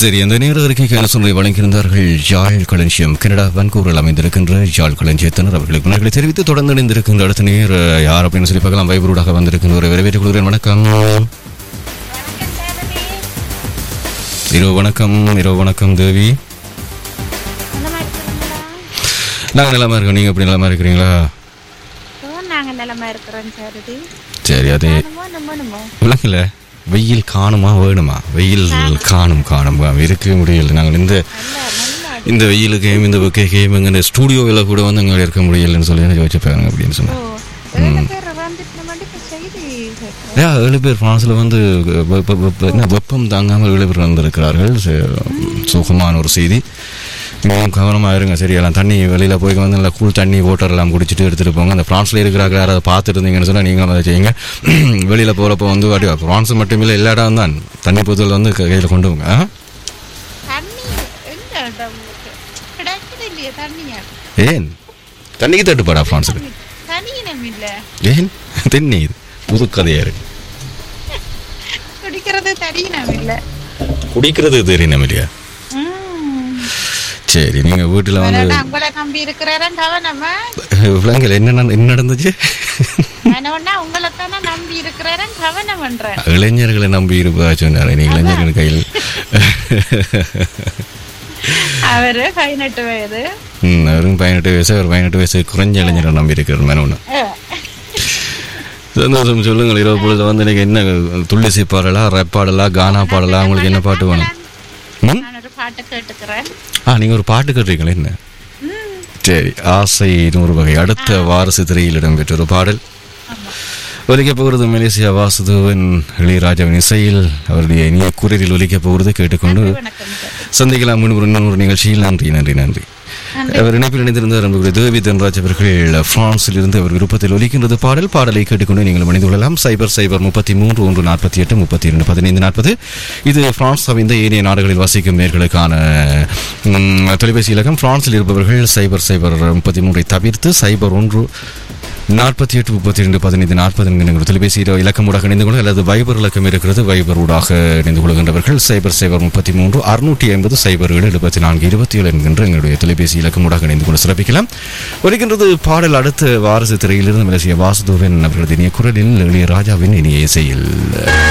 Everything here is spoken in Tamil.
சரி அந்த நேர அறிக்கைக்கு அரசுரை வழங்கியிருந்தார்கள் யாழ் களஞ்சியம் கனடா வன்கூரில் அமைந்திருக்கின்ற யாழ் களஞ்சியத்தினர் அவர்களுக்கு நன்றிகளை தெரிவித்து தொடர்ந்து இணைந்திருக்கின்ற அடுத்த நேர் யார் அப்படின்னு சொல்லி பார்க்கலாம் வைபரூடாக வந்திருக்கின்ற ஒரு வரவேற்றுக் கொள்கிறேன் வணக்கம் இரவு வணக்கம் இரவு வணக்கம் தேவி நலமா இருக்கிறீங்களா? நாங்கள் நலமா இருக்கோம் நீங்கள் எப்படி நலமா இருக்கிறீங்களா ஓ, நாங்க நலமா இருக்கிறோம் சாரதி சரி அது காணுமோ நம்பணுமோ விளங்கல வெயில் காணுமா வேணுமா வெயில் காணும் காணும் இருக்கவே முடியல நாங்கள் இந்த நல்ல நல்ல இந்த வெயிலுக்கையும் இந்த வெக்கைக்கையும் எங்க ஸ்டூடியோவில் கூட வந்து எங்களை இருக்க முடியலன்னு சொல்லி யோசிச்சுப்பாங்க அப்படின்னு ஓ சொன்னேன் ஏழு பேர் வந்துட்டு நம்ம இப்ப செய்தி கேட்கிறோம். ஏன் ஏழு பேர் பிரான்ஸில் வந்து வெப்ப- வெப்ப- என்ன வெப்பம் தாங்காமல் ஏழு பேர் வந்திருக்கிறார்கள் சு- சுகமான ஒரு செய்தி மிகவும் கவனமாக இருங்க சரியெல்லாம் தண்ணி வெளியில் போய் வந்து நல்லா கூல் தண்ணி வாட்டர் எல்லாம் குடிச்சிட்டு எடுத்துகிட்டு போங்க அந்த ஃப்ரான்ஸில் இருக்கிறாங்க யாராவது பார்த்துட்டு இருந்தீங்கன்னு சொன்னால் நீங்களும் அதை செய்யுங்க வெளியில் போகிறப்ப வந்து அப்படி ஃப்ரான்ஸ் மட்டும் இல்லை எல்லா இடம் தான் தண்ணி பொதுவில் வந்து கையில் கொண்டு போங்க ஆ? தண்ணி எங்க இடம் உங்களுக்கு? கிடைக்குது இல்லையா தண்ணியா ஏன் தண்ணிக்கு தட்டுப்பாடா ஃப்ரான்ஸுக்கு தனியினம் இல்ல ஏன் தென்னீர் புது கதையாக இருக்கு குடிக்கிறது தனியினம் இல்ல குடிக்கிறது தெரியணும் இல்லையா ம். சரி நீங்கள் வீட்டில் வந்து வேணா உங்களை நம்பி இருக்கிறேன் கவனமா விலங்குல என்ன நட- என்ன நடந்துச்சு வேணா உங்களை தானே நம்பி இருக்கிறேன் கவனம் பண்றேன் இளைஞர்களை நம்பி இருப்பா சொன்னாரு நீ இளைஞர்கள் கையில் அவரு பதினெட்டு வயது ம், அவரும் பதினெட்டு வயசு அவர் பதினெட்டு வயசு குறைஞ்ச இளைஞரை நம்பி இருக்கிற மேன ஒன்று அஹ். சந்தோஷம் சொல்லுங்கள் இரவு பொழுது வந்து இன்னைக்கு என்ன துள்ளிசை பாடலா ரப் பாடலா கானா பாடலா உங்களுக்கு என்ன பாட்டு வேணும் ம் நான் ஒரு பாட்டு கேட்டுக்கிறேன் ஆ நீங்கள் ஒரு பாட்டு கேட்டுறீங்களே என்ன சரி ஆசை நூறு வகை அடுத்த வாரசு திரையில் இடம்பெற்ற ஒரு பாடல் ஒலிக்கப் போகிறது மலேசியா வாசுதேவன் இளையராஜாவின் இசையில் அவருடைய இனிய குரலில் ஒலிக்கப் போகிறது கேட்டுக்கொண்டு வணக்கம் சார். சந்திக்கலாம் மீண்டும் இன்னொரு நிகழ்ச்சியில் நன்றி நன்றி நன்றி அவர் இணைப்பில் இணைந்திருந்தார் நம்முடைய தேவி தன்ராஜ் அவர்கள் பிரான்சில் இருந்து அவர் விருப்பத்தில் ஒலிக்கின்றது பாடல் பாடலை கேட்டுக்கொண்டு நீங்கள் இணைந்து கொள்ளலாம் சைபர் சைபர் முப்பத்தி மூன்று ஒன்று நாற்பத்தி எட்டு முப்பத்தி இரண்டு பதினைந்து நாற்பது இது பிரான்ஸ் அமைந்த ஏனைய நாடுகளில் வசிக்கும் நேர்களுக்கான ம், தொலைபேசி இலக்கம் பிரான்சில் இருப்பவர்கள் சைபர் சைபர் முப்பத்தி மூன்றை தவிர்த்து சைபர் ஒன்று நாற்பத்தி எட்டு முப்பத்தி ரெண்டு பதினைந்து நாற்பது என்கிற தொலைபேசி இலக்கம் ஊடாக இணைந்து கொள்ள அல்லது வைபர் இலக்கம் இருக்கிறது வைபர் ஊடாக இணைந்து கொள்கின்றவர்கள் சைபர் சைபர் முப்பத்தி மூன்று அறுநூற்றி ஐம்பது சைபர் ஏழு எழுபத்தி நான்கு இருபத்தி ஏழு என்கின்ற எங்களுடைய தொலைபேசி இலக்கம் ஊடாக இணைந்து கொண்டு சிறப்பிக்கலாம் ஒலிக்கின்றது பாடல் அடுத்த வாரசு திரையிலிருந்து மலேசிய வாசுதேவன் அவர்களது இனிய குரலில் இளைய ராஜாவின் இனிய இசையில்